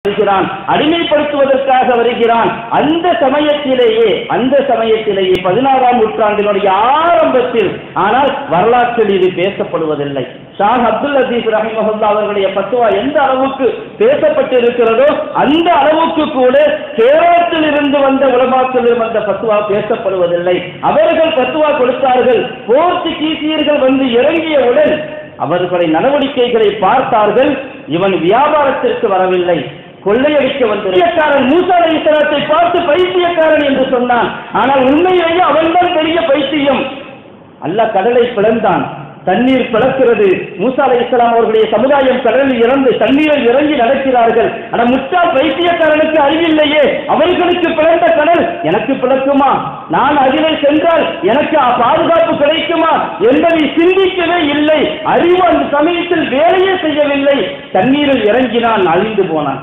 வருகிறான் அடிமைப்படுத்துவதற்காக வருகிறான் அந்த சமயத்திலேயே அந்த சமயத்திலேயே பதினாறாம் நூற்றாண்டினுடைய ஆரம்பத்தில் ஆனால் வரலாற்றில் இது பேசப்படுவதில்லை ஷாஹ் அப்துல் அசீஸ் ரஹிமஹுல்லா அவர்களுடைய பத்துவா எந்த அளவுக்கு பேசப்பட்டு இருக்கிறதோ அந்த அளவுக்கு கூட கேரளத்தில் இருந்து வந்த உலமாக்களில் வந்த பத்துவா பேசப்படுவதில்லை அவர்கள் பத்துவா கொடுத்தார்கள் போர்த்துகீசியர்கள் வந்து இறங்கியவுடன் அவர்களை நடவடிக்கைகளை பார்த்தார்கள் இவன் வியாபாரத்திற்கு வரவில்லை கொள்ளையடிக்க வந்த பைத்தியக்காரன் மூசா அலைஹிஸ்ஸலாத்தை பார்த்து பைத்தியக்காரன் என்று சொன்னான் ஆனால் உண்மையிலேயே அவன்தான் பெரிய பைத்தியம் அல்லாஹ் கடலை பிளந்தான் தண்ணீர் பிளக்கிறது மூசா அலைஹிஸ்ஸலாம் அவர்களுடைய சமுதாயம் கடலில் இறந்து தண்ணீரில் இறங்கி நடக்கிறார்கள் ஆனால் முட்டாள் பைத்தியக்காரனுக்கு அறிவில்லையே அவர்களுக்கு பிளந்த கடல் எனக்கு பிளக்குமா நான் அதிலே சென்றால் எனக்கு அ- பாதுகாப்பு கிடைக்குமா என்பதை சிந்திக்கவே இல்லை அறிவு அந்த சமயத்தில் வேலையே செய்யவில்லை தண்ணீரில் இறங்கினான் அழிந்து போனான்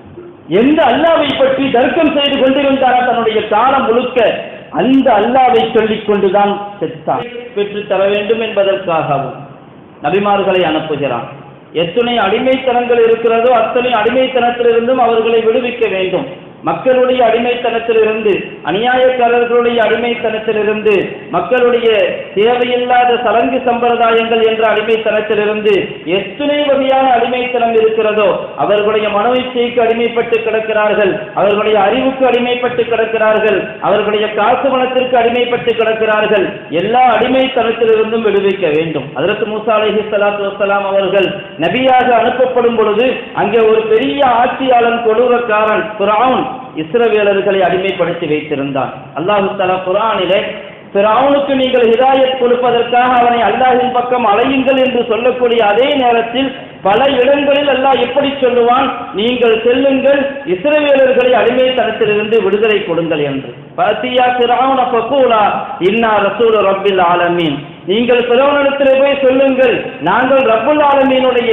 எந்த அல்லாவை பற்றி தர்க்கம் செய்து கொண்டிருந்தாரோ தன்னுடைய காலம் முழுக்க அந்த அல்லாவை சொல்லிக் கொண்டுதான் செத்தான் பெற்று தர வேண்டும் என்பதற்காகவும் நபிமார்களை அனுப்புகிறான் எத்தனை அடிமைத்தனங்கள் இருக்கிறதோ அத்தனை அடிமைத்தனத்திலிருந்தும் அவர்களை விடுவிக்க வேண்டும் மக்களுடைய அடிமைத்தனத்திலிருந்து அநியாயக்காரர்களுடைய அடிமைத்தனத்திலிருந்து மக்களுடைய தேவையில்லாத சலங்கு சம்பிரதாயங்கள் என்ற அடிமைத்தனத்திலிருந்து எத்தனை வகையான அடிமைத்தனம் இருக்கிறதோ அவர்களுடைய மனோ இச்சைக்கு அடிமைப்பட்டு கிடக்கிறார்கள் அவர்களுடைய அறிவுக்கு அடிமைப்பட்டு கிடக்கிறார்கள் அவர்களுடைய காசு பணத்திற்கு அடிமைப்பட்டு கிடக்கிறார்கள் எல்லா அடிமைத்தனத்திலிருந்தும் விடுவிக்க வேண்டும் அதற்கு மூசா அலைஹி ஸலாத்து வஸலாம் அவர்கள் நபியாக அனுப்பப்படும் பொழுது அங்கே ஒரு பெரிய ஆட்சியாளன் கொடூரக்காரன் ஃபிரௌன் இஸ்ரவேலர்களை அடிமைப்படுத்தி வைத்திருந்தான் அல்லாஹு தஆலா குர்ஆனிலே ஃபிரௌனுக்கு நீங்கள் ஹிதாயத் கொடுப்பதற்காக அவனை அல்லாஹ்வின் பக்கம் அலையுங்கள் என்று சொல்லக்கூடிய அதே நேரத்தில் பல இடங்களில் அல்லாஹ் எப்படி சொல்லுவான் நீங்கள் செல்லுங்கள் இஸ்ரவேலர்களை அடிமைத்தனத்திலிருந்து விடுதலை கொடுங்கள் என்று பாத்தியா ஃபிரௌன ஃபகூலா இன்னா ரசூல் ரப்பில் ஆலமீன் நீங்கள் ஃபிரௌனிடத்திலே போய் சொல்லுங்கள் நாங்கள் ரப்புல் ஆலமீனுடைய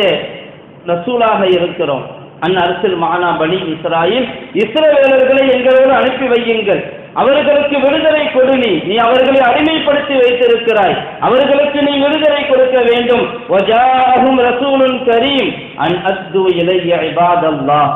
ரசூலாக இருக்கிறோம் அன் அரசில் மானா பனி இஸ்ராயில் இஸ்ரவேலர்களை எங்களோடு அனுப்பி வையுங்கள் அவர்களுக்கு விடுதலை கொடு நீ நீ அவர்களை அடிமைப்படுத்தி வைத்திருக்கிறாய் அவர்களுக்கு நீ விடுதலை கொடுக்க வேண்டும் வஜாஹும் ரசூலுன் கரீம் அன் அத்து இலைய இபாதல்லாஹ்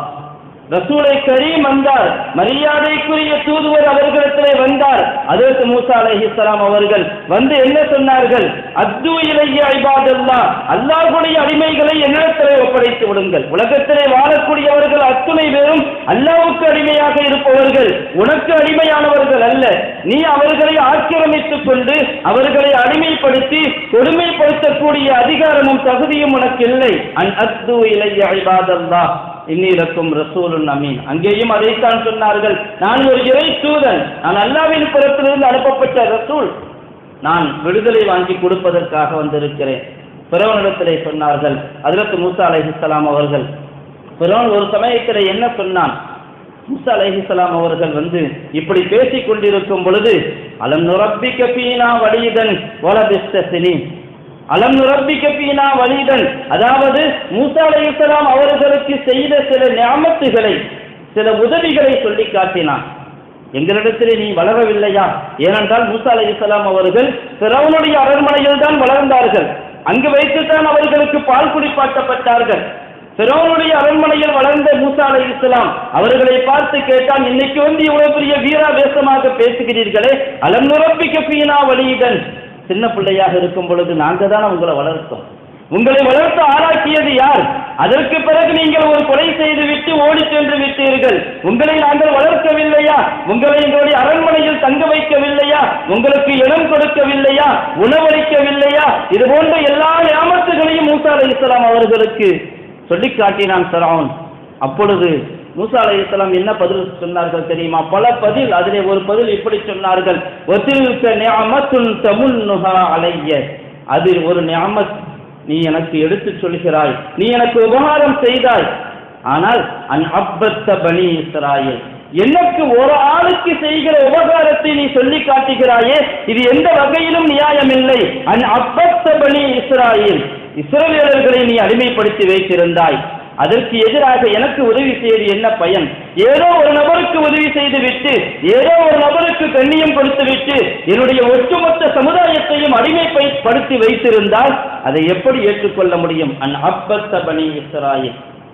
ரசூலை கரீம் வந்தார் மரியாதைக்குரிய தூதுவர் அவர்களிடத்திலே வந்தார் அதற்கு மூசா அலைஹிஸ்ஸலாம் அவர்கள் வந்து என்ன சொன்னார்கள் அத்து இலைய ஐபாதல்லா அல்லாஹ்வுடைய அடிமைகளை என்னிடத்திலே ஒப்படைத்து விடுங்கள் உலகத்திலே வாழக்கூடியவர்கள் அத்துணை பேரும் அல்லாஹ்வுக்கு அடிமையாக இருப்பவர்கள் உனக்கு அடிமையானவர்கள் அல்ல நீ அவர்களை ஆக்கிரமித்துக் கொண்டு அவர்களை அடிமைப்படுத்தி கொடுமைப்படுத்தக்கூடிய அதிகாரமும் தகுதியும் உனக்கு இல்லை அன் அத்து இலைய ஐபாதல்லா இன்னிலக்கும் ரசூலுன் அமீன் அங்கேயும் அதைத்தான் சொன்னார்கள் நான் ஒரு இறை தூதன் நான் அல்லாவின் புறத்திலிருந்து அனுப்பப்பட்ட ரசூல் நான் விடுதலை வாங்கி கொடுப்பதற்காக வந்திருக்கிறேன் பிறவனிடத்திலே சொன்னார்கள் அதிரத்து மூசா அலைஹிஸ்ஸலாம் அவர்கள் பிறவன் ஒரு சமயத்தில் என்ன சொன்னான் மூசா அலைஹிஸ்ஸலாம் அவர்கள் வந்து இப்படி பேசிக் கொண்டிருக்கும் பொழுது அலம் நுரப்பிக்க பீனா வலிதன் வலபிஸ்தசினி அலம் நுரப்பிக்க பீனா வலிதன் அதாவது மூசா அலைஹிஸ்ஸலாம் அவர்களுக்கு செய்த சில ஞாபகத்துகளை சில உதவிகளை சொல்லி காட்டினான் எங்களிடத்திலே நீ வளரவில்லையா ஏனென்றால் மூசா அலைஹிஸ்ஸலாம் அவர்கள் பிறவனுடைய அரண்மனையில் தான் வளர்ந்தார்கள் அங்கு வைத்துத்தான் அவர்களுக்கு பால் குடிப்பாட்டப்பட்டார்கள் பிறவனுடைய அரண்மனையில் வளர்ந்த மூசா அலைஹிஸ்ஸலாம் அவர்களை பார்த்து கேட்டான் இன்னைக்கு வந்து இவ்வளவு பெரிய வீராவேசமாக பேசுகிறீர்களே அலம் நுரப்பிக்க பீனா வலியுடன் சின்ன பிள்ளையாக இருக்கும் பொழுது நாங்க தான் உங்களை வளர்த்தோம் உங்களை வளர்த்து ஆளாக்கியது யார் அதற்கு பிறகு நீங்கள் ஒரு கொலை செய்து விட்டு ஓடி சென்று விட்டீர்கள் உங்களை நாங்கள் வளர்க்கவில்லையா உங்களை எங்களுடைய அரண்மனையில் தங்க வைக்கவில்லையா உங்களுக்கு இடம் கொடுக்கவில்லையா உணவளிக்கவில்லையா இது போன்ற எல்லா ஞாபகங்களையும் மூசா அலைஹிஸ்ஸலாம் அவர்களுக்கு சொல்லி காட்டினான் சரவன் அப்பொழுது மூசா அலைஹிஸ்ஸலாம் என்ன பதில் சொன்னார்கள் தெரியுமா பல பதில் அதிலே ஒரு பதில் இப்படி சொன்னார்கள் ஒத்தில்க நிஅமத்துன் தமுன்னுஹா அலைய அது ஒரு நிஅமத் நீ எனக்கு எடுத்து சொல்கிறாய் நீ எனக்கு உபகாரம் செய்தாய் ஆனால் அன் அப்பத்த பனி இஸ்ராயேல் எனக்கு ஒரு ஆளுக்கு செய்கிற உபகாரத்தை நீ சொல்லி காட்டுகிறாயே இது எந்த வகையிலும் நியாயமில்லை அன் அப்பத்த பனி இஸ்ராயேல் இஸ்ரவேலர்களை நீ அடிமைப்படுத்தி வைத்திருந்தாய் அதற்கு எதிராக எனக்கு உதவி செய்து என்ன பயன் ஏதோ ஒரு நபருக்கு உதவி செய்து விட்டு ஏதோ ஒரு நபருக்கு கண்ணியம் கொடுத்து விட்டு என்னுடைய ஒட்டுமொத்த சமுதாயத்தையும் அடிமைப்படுத்தி வைத்திருந்தால் அதை எப்படி ஏற்றுக்கொள்ள முடியும் அன் அப்பத்த பனி இஸ்ராயில்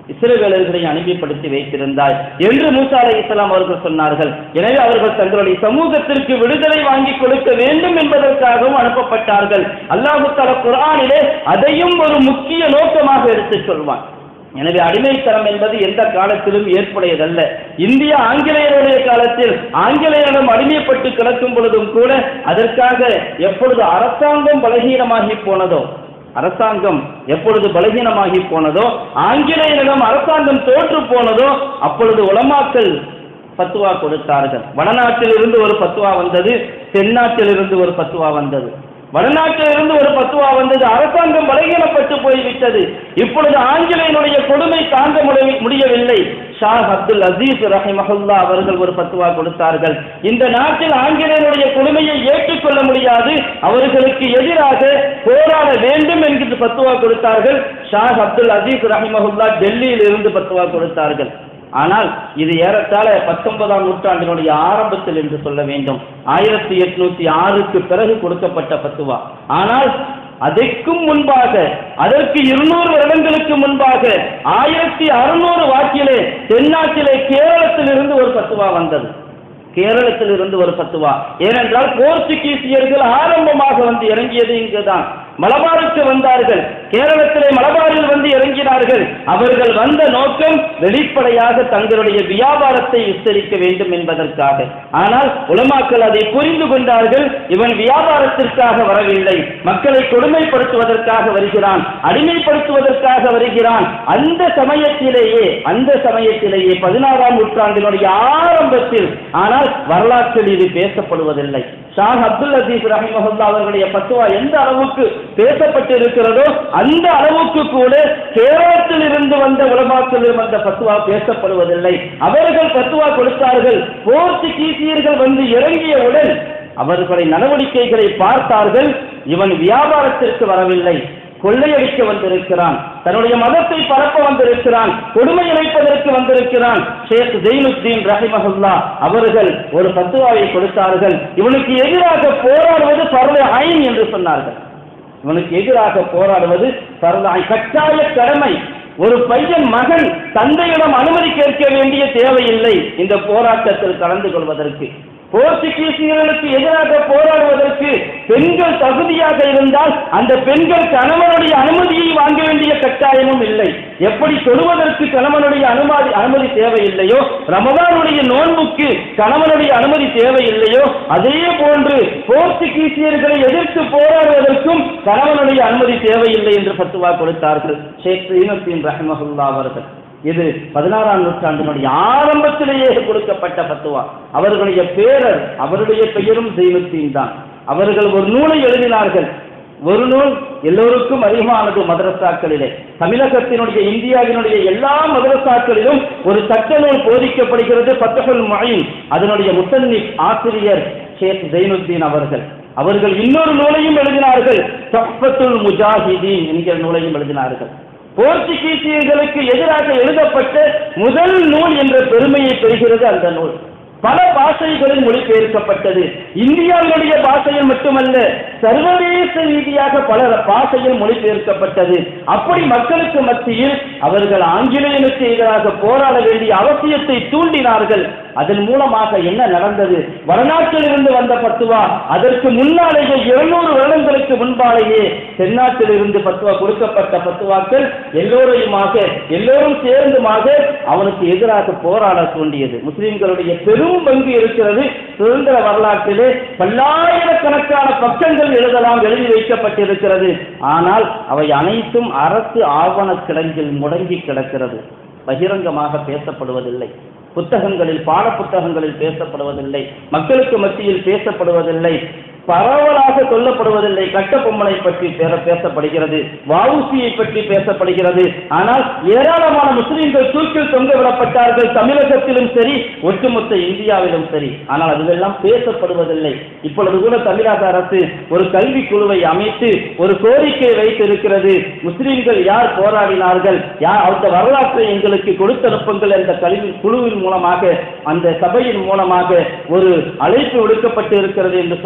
இஸ்ரவேலர்களை அனுப்பிப்படுத்தி வைத்திருந்தாய் என்று மூசா அலை இஸ்லாம் அவர்கள் சொன்னார்கள் எனவே அவர்கள் தங்களுடைய சமூகத்திற்கு விடுதலை வாங்கி கொடுக்க வேண்டும் என்பதற்காகவும் அனுப்பப்பட்டார்கள் அல்லாஹு தஆலா குர்ஆனிலே அதையும் ஒரு முக்கிய நோக்கமாக எடுத்துச் சொல்வான் எனவே அடிமைத்தனம் என்பது எந்த காலத்திலும் ஏற்புடையதல்ல இந்தியா ஆங்கிலேயருடைய காலத்தில் ஆங்கிலேயரிடம் அடிமைப்பட்டு கிடக்கும் பொழுதும் கூட அதற்காக எப்பொழுது அரசாங்கம் பலகீனமாகி போனதோ அரசாங்கம் எப்பொழுது பலகீனமாகி போனதோ ஆங்கிலேயரிடம் அரசாங்கம் தோற்று போனதோ அப்பொழுது உலமாக்கள் பத்துவா கொடுத்தார்கள் வடநாட்டில் இருந்து ஒரு பத்துவா வந்தது தென்னாட்டில் இருந்து ஒரு பத்துவா வந்தது வடநாட்டில் இருந்து ஒரு பத்துவா வந்தது அரசாங்கம் பலகீனப்பட்டு போய்விட்டது இப்பொழுது ஆங்கிலேயனுடைய கொடுமை தாங்க முடிய- முடியவில்லை ஷாஹ் அப்துல் அசீஸ் ரஹிமஹுல்லா அவர்கள் ஒரு பத்துவா கொடுத்தார்கள் இந்த நாட்டில் ஆங்கிலேயனுடைய கொடுமையை ஏற்றுக்கொள்ள முடியாது அவர்களுக்கு எதிராக போராட வேண்டும் என்கிற பத்துவா கொடுத்தார்கள் ஷாஹ் அப்துல் அசீஸ் ரஹிமஹுல்லா டெல்லியில் இருந்து பத்துவா கொடுத்தார்கள் ஆனால் இது ஏறத்தாழ பத்தொன்பதாம் நூற்றாண்டினுடைய ஆரம்பத்தில் என்று சொல்ல வேண்டும் ஆயிரத்தி எட்நூத்தி ஆறுக்கு பிறகு கொடுக்கப்பட்ட பத்துவா ஆனால் அதற்கும் முன்பாக அதற்கு இருநூறு வருடங்களுக்கு முன்பாக ஆயிரத்தி அறுநூறு வாக்கிலே தென்னாட்டிலே கேரளத்தில் இருந்து ஒரு பத்துவா வந்தது கேரளத்தில் இருந்து ஒரு பத்துவா ஏனென்றால் போர்ச்சுகீசியர்கள் ஆரம்பமாக வந்து இறங்கியது இங்குதான் மலபாருக்கு வந்தார்கள் கேரளத்திலே மலபாரில் வந்து இறங்கினார்கள் அவர்கள் வந்த நோக்கம் வெளிப்படையாக தங்களுடைய வியாபாரத்தை விஸ்தரிக்க வேண்டும் என்பதற்காக ஆனால் உலமாக்கள் அதை புரிந்து கொண்டார்கள் இவன் வியாபாரத்திற்காக வரவில்லை மக்களை கொடுமைப்படுத்துவதற்காக வருகிறான் அடிமைப்படுத்துவதற்காக வருகிறான் அந்த சமயத்திலேயே அந்த சமயத்திலேயே பதினாறாம் நூற்றாண்டினுடைய ஆரம்பத்தில் ஆனால் வரலாற்றில் இது பேசப்படுவதில்லை ஷாஹ் அப்துல் அசீஸ் ரஹிமஹுல்லா அவர்களுடைய பத்துவா எந்த அளவுக்கு பேசப்பட்டு இருக்கிறதோ அந்த அளவுக்கு கூட கேரளத்தில் இருந்து வந்த உலமாக்களில் வந்த பத்துவா பேசப்படுவதில்லை அவர்கள் பத்துவா கொடுத்தார்கள் போர்த்துகீசியர்கள் வந்து இறங்கியவுடன் அவர்களை நடவடிக்கைகளை பார்த்தார்கள் இவன் வியாபாரத்திற்கு வரவில்லை கொள்ளையடிக்க வந்திருக்கிறான் தன்னுடைய மதத்தை பரப்ப வந்திருக்கிறான் கொடுமை இணைப்பதற்கு வந்திருக்கிறான் ஷேக் ஜெயினுத்தீன் ரஹிமஹுல்லா அவர்கள் ஒரு பத்துவாவை கொடுத்தார்கள் இவனுக்கு எதிராக போராடுவது பரவ ஐன் என்று சொன்னார்கள் இவனுக்கு எதிராக போராடுவது பரவாய் கட்டாய கடமை ஒரு பையன் மகன் தந்தையிடம் அனுமதி கேட்க வேண்டிய தேவையில்லை இந்த போராட்டத்தில் கலந்து கொள்வதற்கு போர்ச்சுகீசியர்களுக்கு எதிராக போராடுவதற்கு பெண்கள் தகுதியாக இருந்தால் அந்த பெண்கள் கணவனுடைய அனுமதியை வாங்க வேண்டிய கட்டாயமும் இல்லை எப்படி தொழுவதற்கு கணவனுடைய அனுமதி அனுமதி தேவையில்லையோ ரமதானுடைய நோன்புக்கு கணவனுடைய அனுமதி தேவையில்லையோ அதே போன்று போர்ச்சுகீசியர்களை எதிர்த்து போராடுவதற்கும் கணவனுடைய அனுமதி தேவையில்லை என்று பத்துவா கொடுத்தார்கள் ஷேக் சீனத்தின் ரஹ்மஹுல்லா அவர்கள் இது பதினாறாம் நூற்றாண்டினுடைய ஆரம்பத்திலேயே கொடுக்கப்பட்ட பத்துவா அவர்களுடைய பேரர் அவருடைய பெயரும் ஜெயினுத்தீன் தான் அவர்கள் ஒரு நூலை எழுதினார்கள் ஒரு நூல் எல்லோருக்கும் அறிமுகமானது மதரசாக்களிலே தமிழகத்தினுடைய இந்தியாவினுடைய எல்லா மதரசாக்களிலும் ஒரு சட்ட நூல் போதிக்கப்படுகிறது பத்தகுல் மொயின் அதனுடைய முத்தன்னிப் ஆசிரியர் ஷேக் ஜெயினுத்தீன் அவர்கள் அவர்கள் இன்னொரு நூலையும் எழுதினார்கள் தஹ்பத்துல் முஜாஹிதீன் என்கிற நூலையும் எழுதினார்கள் போர்ச்சுகீசியர்களுக்கு எதிராக எழுதப்பட்ட முதல் நூல் என்ற பெருமையை பெறுகிறது அந்த நூல் பல பாஷைகளில் மொழிபெயர்க்கப்பட்டது இந்தியாவினுடைய பாஷையில் மட்டுமல்ல சர்வதேச ரீதியாக பல பாஷையில் மொழிபெயர்க்கப்பட்டது அப்படி மக்களுக்கு மத்தியில் அவர்கள் ஆங்கிலேயனுக்கு எதிராக போராட வேண்டிய அவசியத்தை தூண்டினார்கள் அதன் மூலமாக என்ன நடந்தது வடநாட்டில் இருந்து வந்த பத்துவா அதற்கு முன்னாலேயே இருநூறு வருடங்களுக்கு முன்பாலேயே தென்னாட்டில் இருந்து பத்துவா கொடுக்கப்பட்ட பத்துவாக்கள் எல்லோரையுமாக எல்லோரும் சேர்ந்துமாக அவனுக்கு எதிராக போராட தூண்டியது முஸ்லிம்களுடைய பெரும் பங்கு இருக்கிறது சுதந்திர வரலாற்றிலே பல்லாயிரக்கணக்கான பக்கங்கள் எழுதலாம் எழுதி வைக்கப்பட்டிருக்கிறது ஆனால் அவை அனைத்தும் அரசு ஆவண கிடங்கில் முடங்கி கிடக்கிறது பகிரங்கமாக பேசப்படுவதில்லை புத்தகங்களில் பாட புத்தகங்களில் பேசப்படுவதில்லை மக்களுக்கு மத்தியில் பேசப்படுவதில்லை பரவலாக சொல்லப்படுவதில்லை கட்டபொம்மனை பற்றி பேர பேசப்படுகிறது வவுசியை பற்றி பேசப்படுகிறது ஆனால் ஏராளமான முஸ்லிம்கள் தூக்கில் தொங்க விடப்பட்டார்கள் தமிழகத்திலும் சரி ஒட்டுமொத்த இந்தியாவிலும் சரி ஆனால் அதுவெல்லாம் பேசப்படுவதில்லை இப்பொழுது கூட தமிழக அரசு ஒரு கல்வி குழுவை அமைத்து ஒரு கோரிக்கை வைத்திருக்கிறது முஸ்லிம்கள் யார் போராடினார்கள் யார் அந்த வரலாற்றை எங்களுக்கு கொடுத்தனுப்புங்கள் என்ற கல்வி குழுவின் மூலமாக அந்த சபையின் மூலமாக ஒரு அழைப்பு விடுக்கப்பட்டு இருக்கிறது என்று சொன்னால்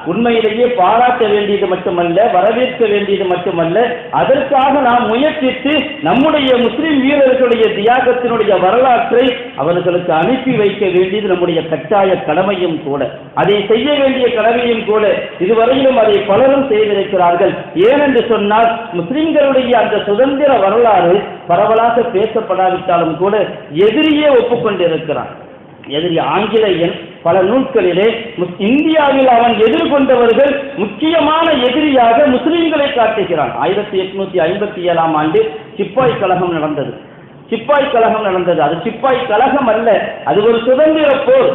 உண்மையிலேயே பாராட்ட வேண்டியது மட்டுமல்ல வரவேற்க வேண்டியது மட்டுமல்ல அதற்காக நாம் முயற்சித்து நம்முடைய முஸ்லிம் வீரர்களுடைய தியாகத்தினுடைய வரலாற்றை அவர்களுக்கு அனுப்பி வைக்க வேண்டியது நம்முடைய கட்டாய கடமையும் கூட அதை செய்ய வேண்டிய கடமையும் கூட இதுவரையிலும் அதை பலரும் செய்திருக்கிறார்கள் ஏனென்று சொன்னால் முஸ்லிம்களுடைய அந்த சுதந்திர வரலாறு பரவலாக பேசப்படாவிட்டாலும் கூட எதிரியே ஒப்புக்கொண்டிருக்கிறான் எதிரி ஆங்கிலேயன் பல நூல்களிலே முஸ்- இந்தியாவில் அவன் எதிர்கொண்டவர்கள் முக்கியமான எதிரியாக முஸ்லிம்களை காட்டுகிறான் ஆயிரத்தி எட்நூத்தி ஐம்பத்தி ஏழாம் ஆண்டு சிப்பாய் கழகம் நடந்தது சிப்பாய் கழகம் நடந்தது அது சிப்பாய் கழகம் அல்ல அது ஒரு சுதந்திர போர்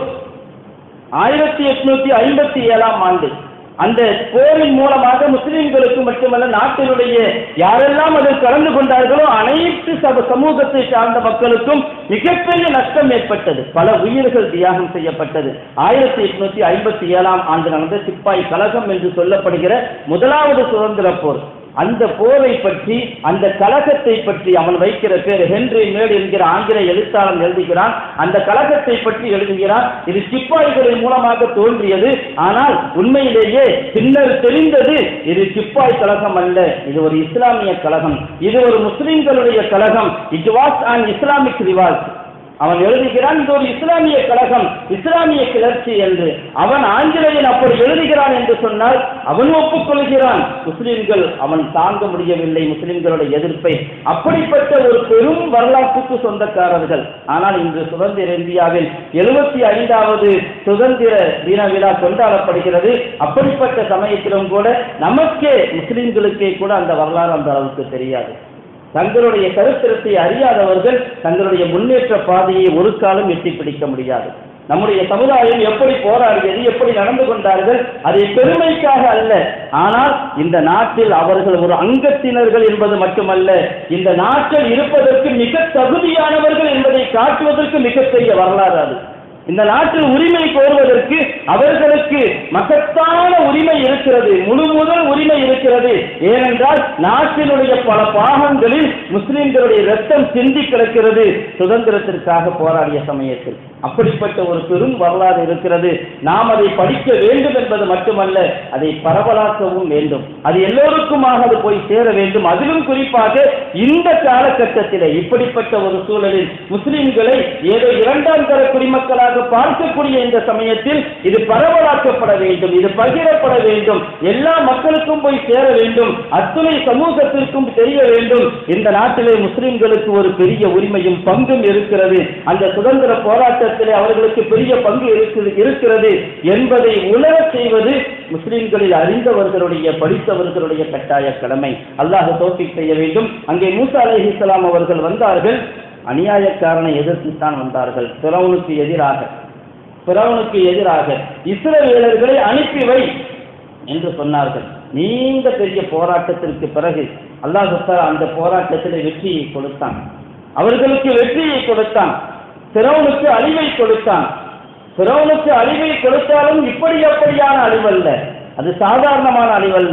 ஆயிரத்தி எட்நூத்தி ஐம்பத்தி ஏழாம் ஆண்டு அந்த போரின் மூலமாக முஸ்லிம்களுக்கு மட்டுமல்ல நாட்டினுடைய யாரெல்லாம் அதில் கலந்து கொண்டார்களோ அனைத்து சம சமூகத்தை சார்ந்த மக்களுக்கும் மிகப்பெரிய நஷ்டம் ஏற்பட்டது பல உயிர்கள் தியாகம் செய்யப்பட்டது ஆயிரத்தி எட்நூத்தி ஐம்பத்தி ஏழாம் ஆண்டு நடந்த சிப்பாய் கழகம் என்று சொல்லப்படுகிற முதலாவது சுதந்திர போர் அந்த போரை பற்றி அந்த கலகத்தை பற்றி அவன் வைக்கிற பேர் ஹென்றி மேடு என்கிற ஆங்கில எழுத்தாளன் எழுதுகிறான் அந்த கலகத்தை பற்றி எழுதுகிறான் இது சிப்பாய்களின் மூலமாக தோன்றியது ஆனால் உண்மையிலேயே பின்னர் தெரிந்தது இது சிப்பாய் கழகம் அல்ல இது ஒரு இஸ்லாமிய கழகம் இது ஒரு முஸ்லிம்களுடைய கழகம் it was an Islamic revolt அவன் எழுதுகிறான் இது ஒரு இஸ்லாமிய கழகம் இஸ்லாமிய கிளர்ச்சி என்று அவன் ஆங்கிலேயன் அப்படி எழுதுகிறான் என்று சொன்னால் அவன் ஒப்புக்கொள்கிறான் முஸ்லிம்கள் அவன் தாங்க முடியவில்லை முஸ்லிம்களுடைய எதிர்ப்பை அப்படிப்பட்ட ஒரு பெரும் வரலாற்றுக்கு சொந்தக்காரர்கள் ஆனால் இன்று சுதந்திர இந்தியாவில் எழுபத்தி ஐந்தாவது சுதந்திர தின விழா கொண்டாடப்படுகிறது அப்படிப்பட்ட சமயத்திலும் கூட நமக்கே முஸ்லிம்களுக்கே கூட அந்த வரலாறு அந்த அளவுக்கு தெரியாது தங்களுடைய சரித்திரத்தை அறியாதவர்கள் தங்களுடைய முன்னேற்ற பாதையை ஒரு காலம் எட்டி பிடிக்க முடியாது நம்முடைய சமுதாயம் எப்படி போராடியது எப்படி நடந்து கொண்டார்கள் அதை பெருமைக்காக அல்ல ஆனால் இந்த நாட்டில் அவர்கள் ஒரு அங்கத்தினர்கள் என்பது மட்டுமல்ல இந்த நாட்டில் இருப்பதற்கு மிக தகுதியானவர்கள் என்பதை காட்டுவதற்கு மிகப்பெரிய வரலாறு அது இந்த நாட்டில் உரிமை கோருவதற்கு அவர்களுக்கு மகத்தான உரிமை இருக்கிறது முழு முதல் உரிமை இருக்கிறது ஏனென்றால் நாட்டினுடைய பல பாகங்களில் முஸ்லிம்களுடைய ரத்தம் சிந்தி கிடக்கிறது சுதந்திரத்திற்காக போராடிய சமயத்தில் அப்படிப்பட்ட ஒரு பெரும் வரலாறு இருக்கிறது நாம் அதை படிக்க வேண்டும் என்பது மட்டுமல்ல அதை பரவலாக்கவும் வேண்டும் அது எல்லோருக்குமாக அது போய் சேர வேண்டும் அதிலும் குறிப்பாக இந்த காலகட்டத்திலே இப்படிப்பட்ட ஒரு சூழலில் முஸ்லிம்களை ஏதோ இரண்டாம் தர குடிமக்களாக பார்க்கக்கூடிய இந்த சமயத்தில் இது பரவலாக்கப்பட வேண்டும் இது பகிரப்பட வேண்டும் எல்லா மக்களுக்கும் போய் சேர வேண்டும் அத்துணை சமூகத்திற்கும் தெரிய வேண்டும் இந்த நாட்டிலே முஸ்லிம்களுக்கு ஒரு பெரிய உரிமையும் பங்கும் இருக்கிறது அந்த சுதந்திர போராட்டத்திலே அவர்களுக்கு பெரிய பங்கு இருக்குது இருக்கிறது என்பதை உணரச் செய்வது முஸ்லிம்களில் அறிந்தவர்களுடைய படித்தவர்களுடைய கட்டாய கடமை அல்லாஹ் தோப்பிக் செய்ய வேண்டும் அங்கே மூசா அலைஹிஸ்ஸலாம் அவர்கள் வந்தார்கள் அநியாயக்காரனை எதிர்த்துத்தான் வந்தார்கள் பிறவனுக்கு எதிராக பிறவனுக்கு எதிராக இஸ்ரவேலர்களை அனுப்பி வை என்று சொன்னார்கள் நீண்ட பெரிய போராட்டத்திற்கு பிறகு அல்லாஹ் தஆலா அந்த போராட்டத்தில் வெற்றியை கொடுத்தான் அவர்களுக்கு வெற்றியை கொடுத்தான் பிறவனுக்கு அழிவை கொடுத்தான் பிறவனுக்கு அழிவை கொடுத்தாலும் இப்படி அப்படியான அழிவல்ல அது சாதாரணமான அழிவல்ல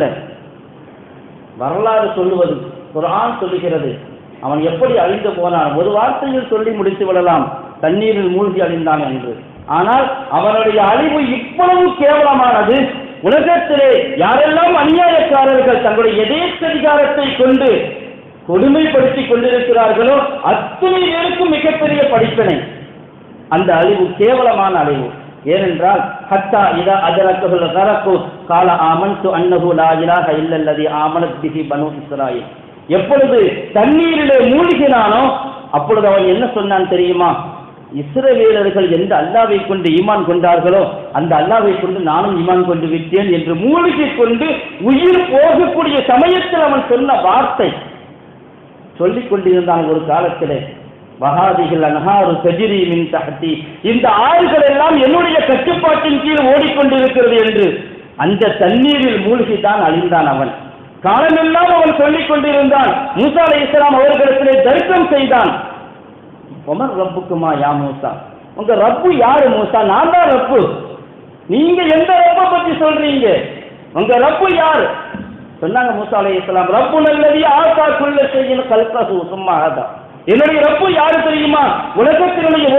வரலாறு சொல்லுவது குர்ஆன் சொல்லுகிறது அவன் எப்படி அழிந்து போனான் ஒரு வார்த்தையில் சொல்லி முடித்து விடலாம் தண்ணீரில் மூழ்கி அழிந்தான் என்று ஆனால் அவனுடைய அழிவு இவ்வளவு கேவலமானது உலகத்திலே யாரெல்லாம் அநியாயக்காரர்கள் தங்களுடைய எதேச்சதிகாரத்தை கொண்டு கொடுமைப்படுத்திக் கொண்டிருக்கிறார்களோ அத்தனை பேருக்கும் மிகப்பெரிய படிப்பினை அந்த அழிவு கேவலமான அழிவு ஏனென்றால் ஹத்தா இதா அதரக்குல் கரக்கு கால ஆமன்து அன்னஹு லா இலாஹ இல்லல்லதி ஆமனத் பிஹி பனு இஸ்ராயில் எப்பொழுது தண்ணீரிலே மூழ்கினானோ அப்பொழுது அவன் என்ன சொன்னான் தெரியுமா இஸ்ரவேலர்கள் எந்த அல்லாவை கொண்டு ஈமான் கொண்டார்களோ அந்த அல்லாவை கொண்டு நானும் ஈமான் கொண்டு விட்டேன் என்று மூழ்கிக் கொண்டு உயிர் போகக்கூடிய சமயத்தில் அவன் சொன்ன வார்த்தை சொல்லிக் கொண்டிருந்தான் ஒரு காலத்திலே வகாதிகள் அன்ஹாரு சஜிரி மின் தஹத்தி இந்த ஆறுகள் எல்லாம் என்னுடைய கட்டுப்பாட்டின் கீழ் ஓடிக்கொண்டிருக்கிறது என்று அந்த தண்ணீரில் மூழ்கி தான் அழிந்தான் அவன் காலமெல்லாம் அவன் சொல்லிக் கொண்டிருந்தான் மூசா அலை இஸ்லாம் அவர்களிடத்திலே தர்க்கம் செய்தான் உமர் ரப்புக்குமா யா மூசா உங்க ரப்பு யாரு மூசா நான் தான் ரப்பு நீங்க எந்த ரப்பை பத்தி சொல்றீங்க உங்க ரப்பு யாரு சொன்னாங்க மூசா அலை இஸ்லாம் ரப்பு நல்லது ஆசா குள்ள செய்யும் கல்கசு சும்மா அதான் என்னுடைய ரப்பு யாரு தெரியுமா உலகத்தினுடைய ஒவ்வொரு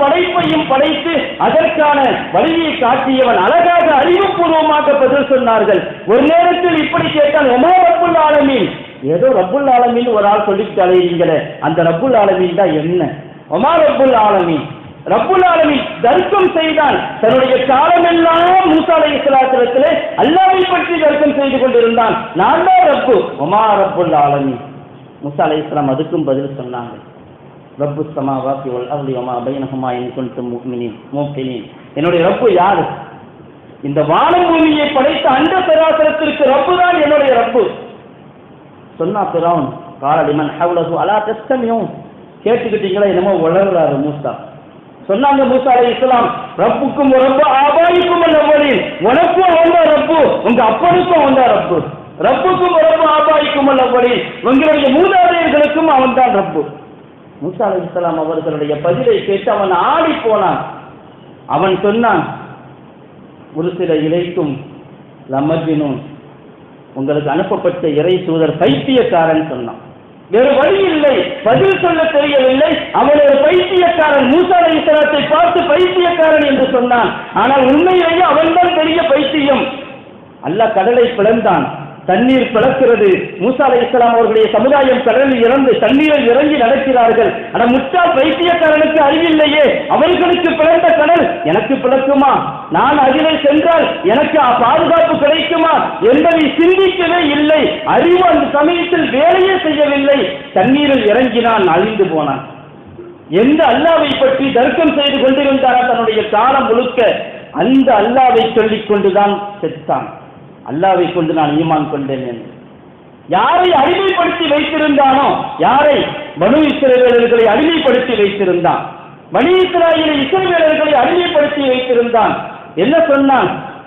படைப்பையும் படைத்து அதற்கான வழியை காட்டியவன் அழகாக அறிவுபூர்வமாக பதில் சொன்னார்கள் ஒரு நேரத்தில் இப்படி கேட்டால் ஒமா ரப்புல் ஆலமீன் ஏதோ ரப்புல் ஆலமீன் ஒரு ஆள் சொல்லிட்டு அலையிறீங்களே அந்த ரப்புல் ஆலமீன் தான் என்ன ஒமா ரப்புல் ஆலமீன் ரப்புல் ஆலமீன் தர்க்கம் செய்தான் தன்னுடைய காலமெல்லாம் மூசா அலை இஸ்லாத்திரத்திலே அல்லாவை பற்றி தர்க்கம் செய்து கொண்டிருந்தான் நான் தான் ரப்பு ஒமா ரப்புல் ஆலமீன் மூசா அலை இஸ்லாம் அதுக்கும் பதில் சொன்னாங்க ரப்பு சமாவாக்கி வல் அர்லி வமா பைனஹுமா இன் குன்தும் முஃமினீன் மூக்கினீன் என்னுடைய ரப்பு யாரு இந்த வானம் பூமியை படைத்த அந்த சராசரத்திற்கு ரப்பு தான் என்னுடைய ரப்பு சொன்னா பிறவுன் காலடிமன் ஹவுலஹு அலா தஸ்தமியும் கேட்டுக்கிட்டீங்களா என்னமோ வளர்றாரு மூசா சொன்னாங்க மூசா அலை இஸ்லாம் ரப்புக்கும் ரப்பு ஆபாய்க்கும் அல்லவரின் உனக்கும் அவன் தான் ரப்பு உங்க அப்பனுக்கும் அவன் தான் ரப்பு ரப்புக்கும் ரப்பு ஆபாய்க்கும் அல்லவரின் உங்களுடைய மூதாதையர்களுக்கும் அவன் தான் ரப்பு மூசா அலை இஸ்லாம் அவர்களுடைய பதிலை கேட்டு அவன் ஆடி போனான் அவன் சொன்னான் ஒரு சில இலைக்கும் லமஜினும் உங்களுக்கு அனுப்பப்பட்ட இறை தூதர் பைத்தியக்காரன் சொன்னான் வேறு வழி இல்லை பதில் சொல்ல தெரியவில்லை அவன் ஒரு பைத்தியக்காரன் மூசா அலை இஸ்லாத்தை பார்த்து பைத்தியக்காரன் என்று சொன்னான் ஆனால் உண்மையிலேயே அவன்தான் பெரிய பைத்தியம் அல்லாஹ் கடலை பிளந்தான் தண்ணீர் பிளக்கிறது மூசா அலை இஸ்லாம் அவர்களுடைய சமுதாயம் கடலில் இறந்து தண்ணீரில் இறங்கி நடக்கிறார்கள் ஆனா முட்டா பைத்தியக்காரனுக்கு அறிவில்லையே அவர்களுக்கு பிளந்த கடல் எனக்கு பிளக்குமா நான் அதிலே சென்றால் எனக்கு அ- பாதுகாப்பு கிடைக்குமா என்பதை சிந்திக்கவே இல்லை அறிவு அந்த சமயத்தில் வேலையே செய்யவில்லை தண்ணீரில் இறங்கினான் அழிந்து போனான் எந்த அல்லாவை பற்றி தர்க்கம் செய்து கொண்டிருந்தாரா தன்னுடைய காலம் முழுக்க அந்த அல்லாவை சொல்லிக் கொண்டுதான் செத்தான் அல்லாவை கொண்டு நான் ஈமான் கொண்டேன் என்று யாரை அடிமைப்படுத்தி வைத்திருந்தானோ யாரை பனு இஸ்ரவேலர்களை அடிமைப்படுத்தி வைத்திருந்தான் பனி இஸ்ராயலை இஸ்ரவேலர்களை அடிமைப்படுத்தி வைத்திருந்தான் என்ன சொன்னான்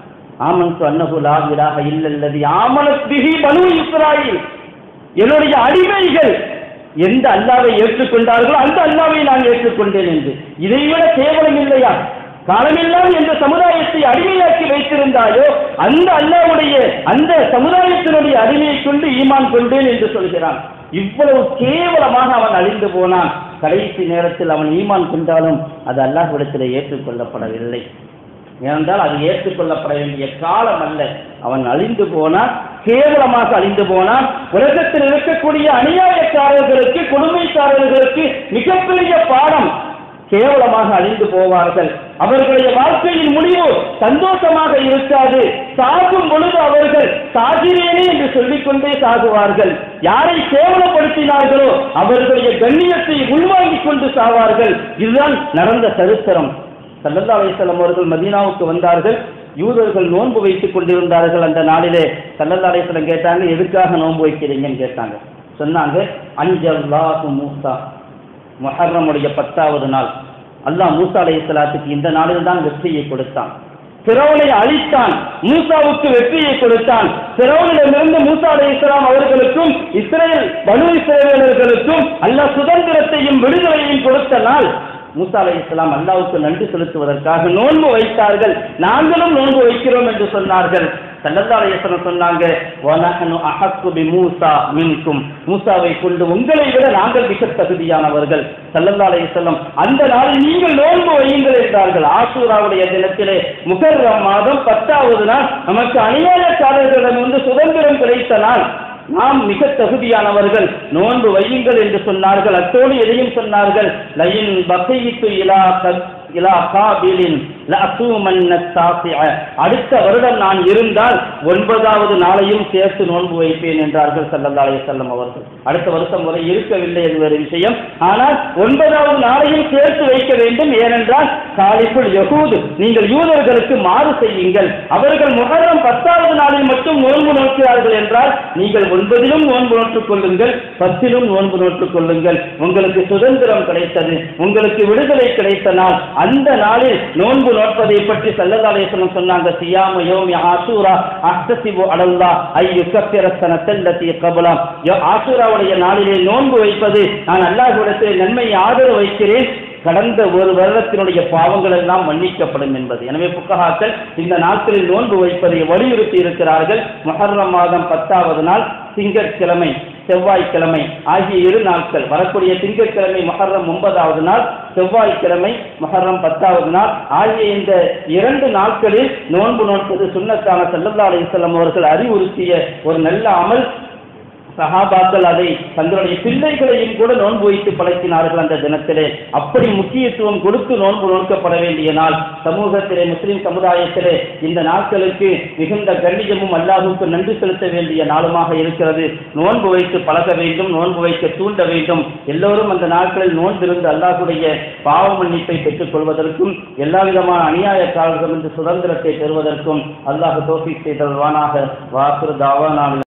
ஆமன் அன்னஹு லா இலாஹ இல்லல்லதி ஆமனத் பிஹி பனு இஸ்ராயில் என்னுடைய அடிமைகள் எந்த அல்லாவை ஏற்றுக்கொண்டார்களோ அந்த அல்லாவை நான் ஏற்றுக்கொண்டேன் என்று இதைவிட கேவலம் இல்லையா காலமெல்லாம் எந்த சமுதாயத்தை அடிமையாக்கி வைத்திருந்தாயோ அந்த அல்லாவுடைய அந்த சமுதாயத்தினுடைய அடிமையை கொண்டு ஈமான் கொண்டேன் என்று சொல்கிறான் இவ்வளவு கேவலமாக அவன் அழிந்து போனான் கடைசி நேரத்தில் அவன் ஈமான் கொண்டாலும் அது அல்லாஹ்விடத்தில் ஏற்றுக்கொள்ளப்படவில்லை ஏனென்றால் அது ஏற்றுக்கொள்ளப்பட வேண்டிய காலம் அல்ல அவன் அழிந்து போனான் கேவலமாக அழிந்து போனான் உலகத்தில் இருக்கக்கூடிய அநியாயக்காரர்களுக்கு கொடுமைக்காரர்களுக்கு மிகப்பெரிய பாடம் கேவலமாக அழிந்து போவார்கள் அவர்களுடைய வாழ்க்கையின் முடிவு சந்தோஷமாக இருக்காது சாகும் பொழுது அவர்கள் சாகிறேனே என்று சொல்லிக்கொண்டே சாகுவார்கள் யாரை கேவலப்படுத்தினார்களோ அவர்களுடைய கண்ணியத்தை உள்வாங்கிக் கொண்டு சாவார்கள் இதுதான் நடந்த சரித்திரம் சல்லல்லா அலிஸ்லாம் அவர்கள் மதீனாவுக்கு வந்தார்கள் யூதர்கள் நோன்பு வைத்துக் கொண்டிருந்தார்கள் அந்த நாளிலே சல்லல்லா அலிஸ்லாம் கேட்டாங்க எதுக்காக நோன்பு வைக்கிறீங்கன்னு கேட்டாங்க சொன்னாங்க அஞ்சல்லாஹு மூசா முஹர்ரமுடைய பத்தாவது நாள் அல்லாஹ் மூசா அலைஹிஸ்ஸலாத்துக்கு இந்த நாளில் தான் வெற்றியை கொடுத்தான் பிறவனை அழித்தான் மூசாவுக்கு வெற்றியை கொடுத்தான் பிறவனிடமிருந்து மூசா அலைஹிஸ்ஸலாம் அவர்களுக்கும் இஸ்ரேல் பனு இஸ்ரேலர்களுக்கும் அல்லாஹ் சுதந்திரத்தையும் விடுதலையும் கொடுத்த நாள் மூசா அலை இஸ்லாம் அல்லாவுக்கு நன்றி செலுத்துவதற்காக நோன்பு வைத்தார்கள் நாங்களும் நோன்பு வைக்கிறோம் என்று சொன்னார்கள் சல்லல்லா அலைஹிஸ்ஸலாம் சொன்னாங்க வனஹனு அஹக்கு பி மூசா மின்கும் மூசாவை கொண்டு உங்களை விட நாங்கள் மிக தகுதியானவர்கள் சல்லல்லா அலைஹிஸ்ஸலாம் அந்த நாளில் நீங்கள் நோன்பு வையுங்கள் என்றார்கள் ஆசூராவுடைய தினத்திலே முகர்ரம் மாதம் பத்தாவது நாள் நமக்கு அநியாயக்காரர்களிடமிருந்து சுதந்திரம் கிடைத்த நாள் நாம் மிக தகுதியானவர்கள் நோன்பு வையுங்கள் என்று சொன்னார்கள் அத்தோடு எதையும் சொன்னார்கள் லயின் பகையித்து இலா கத்- இலா காபிலின் லஅசூமன்ன தாசிஅ. அடுத்த வருடம் நான் இருந்தால் ஒன்பதாவது நாளையும் சேர்த்து நோன்பு வைப்பேன் என்றார்கள் ஸல்லல்லாஹு அலைஹி வஸல்லம் அவர்கள் அடுத்த வருஷம் வரை இருக்கவில்லை என்று வேறு விஷயம் ஆனால் ஒன்பதாவது நாளையும் சேர்த்து வைக்க வேண்டும் ஏனென்றால் காலிக்குள் யகூது நீங்கள் யூதர்களுக்கு மாறு செய்யுங்கள் அவர்கள் முகரம் பத்தாவது நாளில் மட்டும் நோன்பு நோக்கிறார்கள் என்றால் நீங்கள் ஒன்பதிலும் நோன்பு நோட்டுக் கொள்ளுங்கள் பத்திலும் நோன்பு நோட்டுக் கொள்ளுங்கள் உங்களுக்கு சுதந்திரம் கிடைத்தது உங்களுக்கு விடுதலை கிடைத்த நாள் அந்த நாளில் நோன்பு நோட்பதை பற்றி சல்லதாலேசனம் சொன்னாங்க சியாம யோமி ஆசூரா அஹ்தசிபு அலல்லா ஐ யுக்கப்பிர சனத்தல்லதி கபலாம் ஆசூராவுடைய நாளிலே நோன்பு வைப்பது நான் அல்லாஹ்விடத்தில் நன்மை ஆதரவு வைக்கிறேன் கடந்த ஒரு வருடத்தினுடைய பாவங்கள் எல்லாம் மன்னிக்கப்படும் என்பது எனவே புக்கஹாக்கள் இந்த நாட்களில் நோன்பு வைப்பதை வலியுறுத்தி இருக்கிறார்கள் முஹர்ரம் மாதம் பத்தாவது நாள் திங்கட்கிழமை செவ்வாய்க்கிழமை ஆகிய இரு நாட்கள் வரக்கூடிய திங்கட்கிழமை மொஹர்ரம் ஒன்பதாவது நாள் செவ்வாய்க்கிழமை மொஹர்ரம் பத்தாவது நாள் ஆகிய இந்த இரண்டு நாட்களில் நோன்பு நோன்பது சுன்னத்தான சல்லல்லா அலிசல்லம் அவர்கள் அறிவுறுத்திய ஒரு நல்ல அமல் சஹாபாக்கள் அதை தங்களுடைய பிள்ளைகளையும் கூட நோன்பு வைத்து பழக்கினார்கள் அந்த தினத்திலே அப்படி முக்கியத்துவம் கொடுத்து நோன்பு நோக்கப்பட வேண்டிய நாள் சமூகத்திலே முஸ்லிம் சமுதாயத்திலே இந்த நாட்களுக்கு மிகுந்த கண்ணியமும் அல்லாஹுக்கு நன்றி செலுத்த வேண்டிய நாளுமாக இருக்கிறது நோன்பு வைத்து பழக வேண்டும் நோன்பு வைக்க தூண்ட வேண்டும் எல்லோரும் அந்த நாட்களில் நோன்பிருந்து அல்லாஹுடைய பாவ மன்னிப்பை பெற்றுக் கொள்வதற்கும் எல்லா விதமான அநியாயக்காரர்களிருந்து சுதந்திரத்தை பெறுவதற்கும் அல்லாஹ் தோஃபிக் செய்தல்வானாக வாக்குறு தாவானாவில்